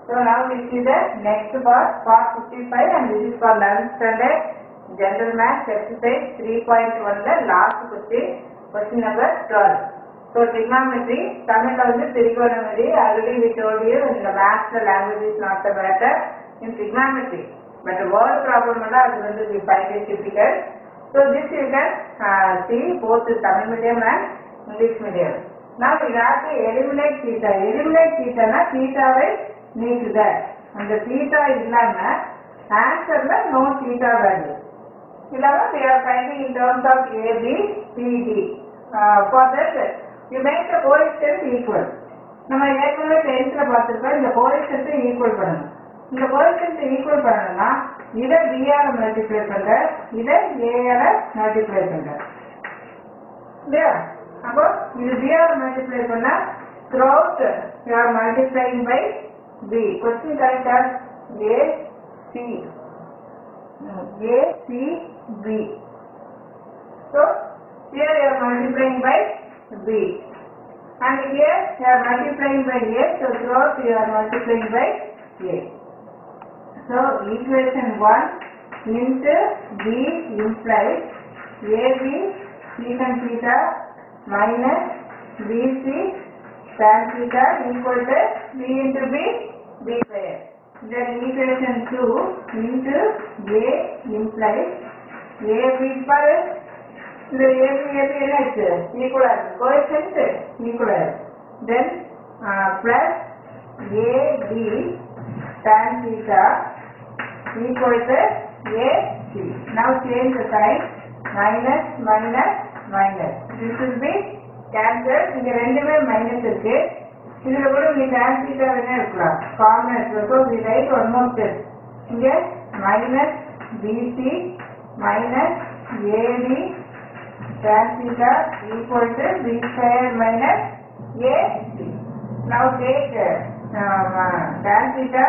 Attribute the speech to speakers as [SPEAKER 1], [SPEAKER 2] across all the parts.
[SPEAKER 1] So now we see the next part, part 55 and this is for 11th standard general maths exercise 3.1 ல last question, question number 12. So trigonometry, தமிழ்ல வந்து trigonometry, already we told you in the maths the language is not the matter in trigonometry. But the word problem எல்லாம் அது வந்து we find it difficult. So this you can uh, see both in Tamil medium and English medium. Now we have to eliminate theta. Eliminate theta னா theta-வை நீக்குக. அந்த theta இல்லாம answerல no theta value. இல்லாம we are finding in terms of A, B, C, D. Uh, for that, you make the coefficient equal. நம்ம ஏற்கனவே டென்த்ல பார்த்திருக்கோம் இந்த coefficient equal பண்ணணும் இந்த கோஎஃபிஷியன்ட் ஈக்குவல் பண்ணணும்னா இதை பிஆர் மல்டிப்ளை பண்ற இதை ஏஆர மல்டிப்ளை பண்ற இல்லையா அப்போ இது பிஆர் மல்டிப்ளை பண்ணா த்ரோட் you are multiplying by B question கரெக்டா A C A C B so here you are multiplying by b and here you are multiplying by a so throughout you are multiplying by a so equation 1 into b implies ab secant theta minus bc tan theta equal to b into b b square then equation 2 into a implies ab per இந்த AB AB என்ன ஆச்சு ஈக்குவலா இருக்கு coefficient ஈக்குவலா இருக்கு then plus AB tan theta equal to AC. Now change the sign minus minus minus. This will be cancelled. இங்க ரெண்டுமே minus இருக்கு இதுல கூட நீ tan theta வேணா இருக்கலாம் காமன் இருக்கு so we write one more step இங்க minus BC minus AB tan theta equal to b square minus ac. Now take um, uh, tan theta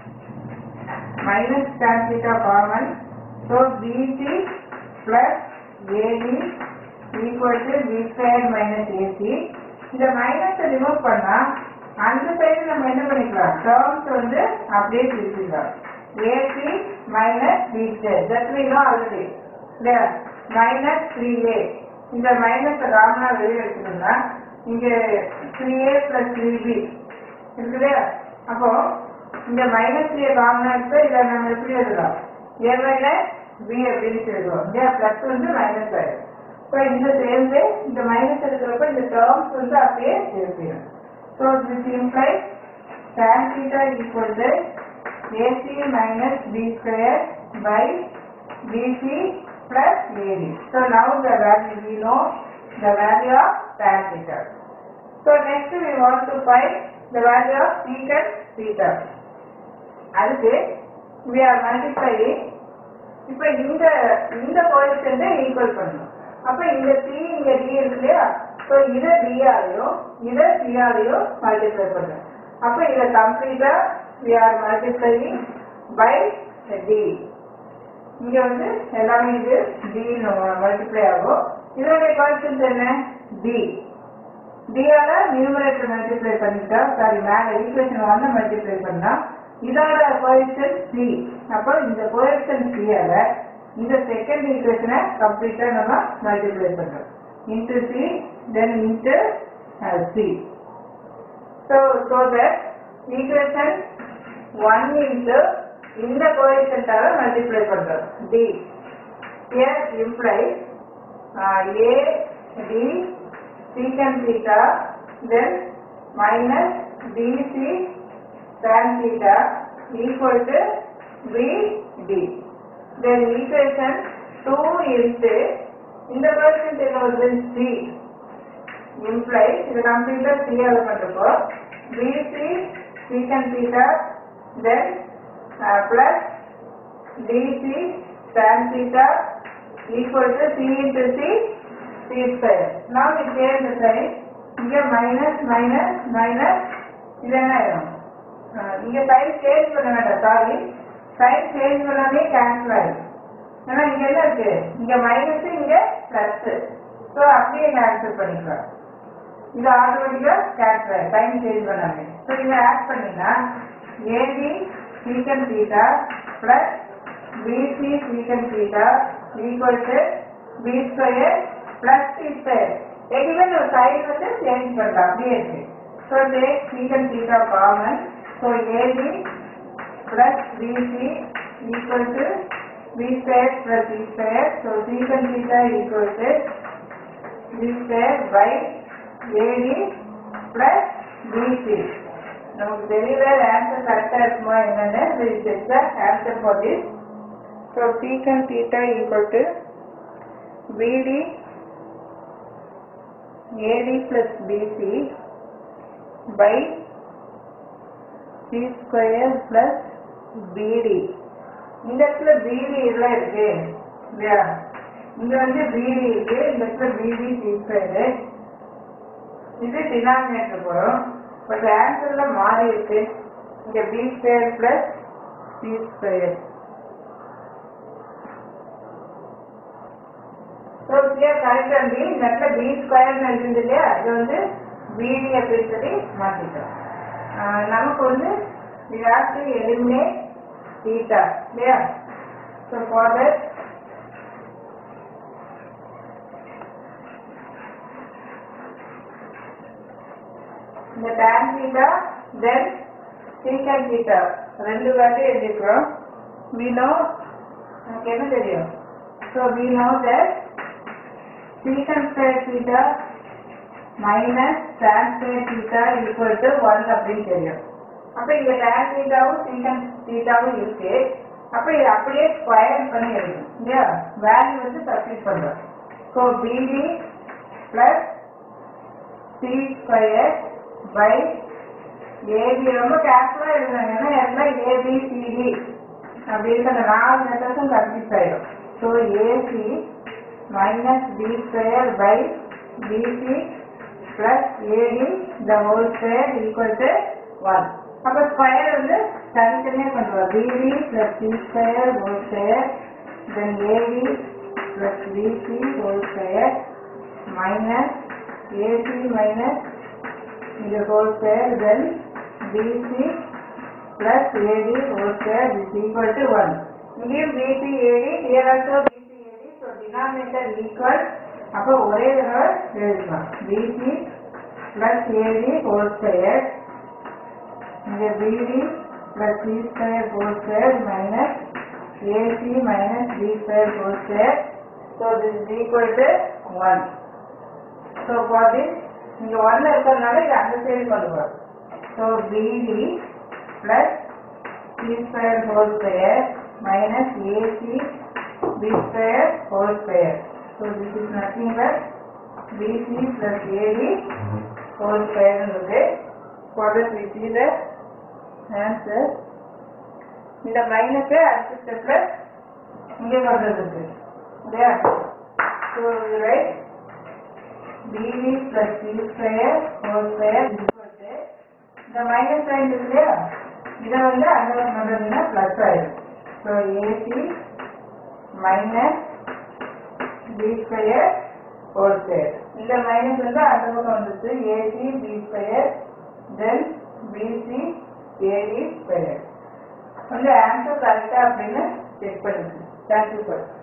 [SPEAKER 1] minus tan theta common. So bc plus ab equal to b square minus ac. இந்த minus remove பண்ணா அந்த side நம்ம என்ன பண்ணிக்கலாம் terms வந்து அப்படியே பிரிச்சுக்கலாம் AC minus B square that we know already இல்லையா மைனஸ் த்ரீ ஏ இந்த மைனஸ் காமனா வெளியே எடுக்கணும்னா இங்க three A plus three B இருக்கு இல்லையா அப்போ இந்த மைனஸ் த்ரீ காமனா இருக்கு இதை நம்ம எப்படி எழுதலாம் ஏ மைனஸ் பி அப்படின்னு எழுதுவோம் இல்லையா பிளஸ் வந்து மைனஸ் ஆயிடும் இப்போ இந்த சேர்ந்து இந்த மைனஸ் இருக்கிறப்ப இந்த டேர்ம்ஸ் வந்து அப்படியே சேர்த்திடும் so this imply tan theta equal to AC minus B square by BC plus AB. So now the value we know the value of tan theta. So next we want to find the value of secant theta. அதுக்கு we are multiplying இப்போ இந்த இந்த கோஎஃபிஷியன்ட்டை equal பண்ணணும் அப்போ இந்த C இங்க D இருக்கு இல்லையா ஸோ இதை டி ஆலையும் இதை சி ஆலையும் மல்டிப்ளை பண்ணுறோம் அப்போ இதை கம்ப்ளீட்டா we are multiplying by D இங்க வந்து எல்லாமே இது டி மல்டிப்ளை ஆகும் இதோடைய கான்ஸ்டன்ட் என்ன டி டியால நியூமரேட்டர் மல்டிப்ளை பண்ணிட்டா சாரி மேல ஈக்குவேஷன் ஒன்ன மல்டிப்ளை பண்ணா இதோட கோஎஃபிஷியன்ட் சி அப்போ இந்த கோஎஃபிஷியன்ட் சியால இந்த செகண்ட் ஈக்குவேஷனை கம்ப்ளீட்டா நம்ம மல்டிப்ளை பண்றோம் into C then into C so so that equation one into இந்த கோஎஃபிஷியன்ட்டால மல்டிப்ளை பண்றோம் D here implies uh, a d secant theta then minus bc tan theta equal to b d then equation 2 into இந்த percent என்ன வருது c implies இது கம்ப்ளீட்டா c ஆல பண்றப்போ bc secant theta then uh, plus dc tan theta equal to c into c c square. Now we change the sign. இங்க minus minus minus இது என்ன ஆயிடும் அஹ் இங்க சைன் சேஞ்ச் பண்ண வேண்டாம் சாரி சைன் சேஞ்ச் பண்ணாமே கேன்சல் ஆயிடும் ஏன்னா இங்க என்ன இருக்கு இங்க மைனஸ் இங்க பிளஸ் ஸோ அப்படியே கேன்சல் பண்ணிக்கலாம் இது ஆட்டோமேட்டிக்கா கேன்சல் ஆயிடும் சைன் சேஞ்ச் பண்ணாமே ஸோ இதை ஆட் பண்ணீங்கன்னா AD secant theta plus BC secant theta equal to B square plus C square எதுவுமே ஒரு சைடு வந்து சேஞ்ச் பண்ணலாம் அப்படியே இருக்கு so take secant theta common so AD plus BC equal to B square plus C square. So secant theta equal to B square by AD plus BC. நமக்கு தெரியல answer கரெக்டா இருக்குமா என்னன்னு this is the answer for this. So secant theta equal to BD AD plus BC by C square plus BD இந்த இடத்துல பிடி எல்லாம் இருக்கு இல்லையா இங்க வந்து பிடி இருக்கு இந்த இடத்துல பிடி சி ஸ்கொயரு இது டினாமினேட்டர் போறோம் பட் ஆன்சர்ல மாறி இருக்கு இங்க B square plus C square so clear correct அண்டி இந்த இடத்துல பி ஸ்கொயர்னு இருக்குது இல்லையா இது வந்து பிடி அப்படின்னு சொல்லி மாற்றிட்டோம் ஆஹ் நமக்கு வந்து we have to eliminate theta இல்லையா so for that இந்த tan theta then secant theta ரெண்டு வாட்டி எழுதிக்கிறோம் we know நமக்கு என்ன தெரியும் so we know that secant square theta minus tan square theta equal to 1 அப்படின்னு தெரியும் அப்ப இங்க tan thetaவும் secant thetaவும் இருக்கு அப்ப இது அப்படியே ஸ்கொயர் பண்ணி எழுதணும் இல்லையா வேல்யூ வந்து சப்ஸ்டிட் பண்றோம் so BD plus C square by AB ரொம்ப கேர்ஃபுல்லா எழுதுனாங்க ஏன்னா எல்லாம் ஏபிசிடி அப்படி இருக்க அந்த நாலு மெத்தட்ஸும் கன்ஃபியூஸ் ஆயிடும் so AC minus B square by BC plus AD the whole square equal to one அப்போ ஸ்கொயர் வந்து தனித்தனியாக பண்ணுவோம் BD plus C square whole square then AD plus BC whole square minus AC minus இந்த whole square then BC plus AD whole square is equal to 1. Give BP AD, here also BP AD, so denominator equal, அப்போ ஒரே தடவை எழுதலாம் BC plus AD whole square, இங்க BD plus C square whole square minus AC minus B square whole square, so this is equal to 1. So for this, இங்க 1 இருக்கிறதுனால இது அந்த side கொண்டு வரும். So BD plus C square whole square minus AC B square whole square. So this is nothing but BC plus AD whole square இருக்கு. For this we see the answer. இந்த minus அடுத்த ஸ்டெப்ல இங்கே கொண்டு இருக்கு இல்லையா ஸோ இது right BV plus C square whole square இந்த மைனஸ் சைன் இருக்கு இல்லையா இதை வந்து அந்த பண்ணுறதுன்னா ப்ளஸ் ஆயிடும் so AC minus B square whole square இந்த மைனஸ் வந்து அந்த பக்கம் வந்துச்சு AC B square then BC AD square வந்து ஆன்சர் கரெக்டா அப்படின்னு செக் பண்ணுங்க தேங்க்யூ சார்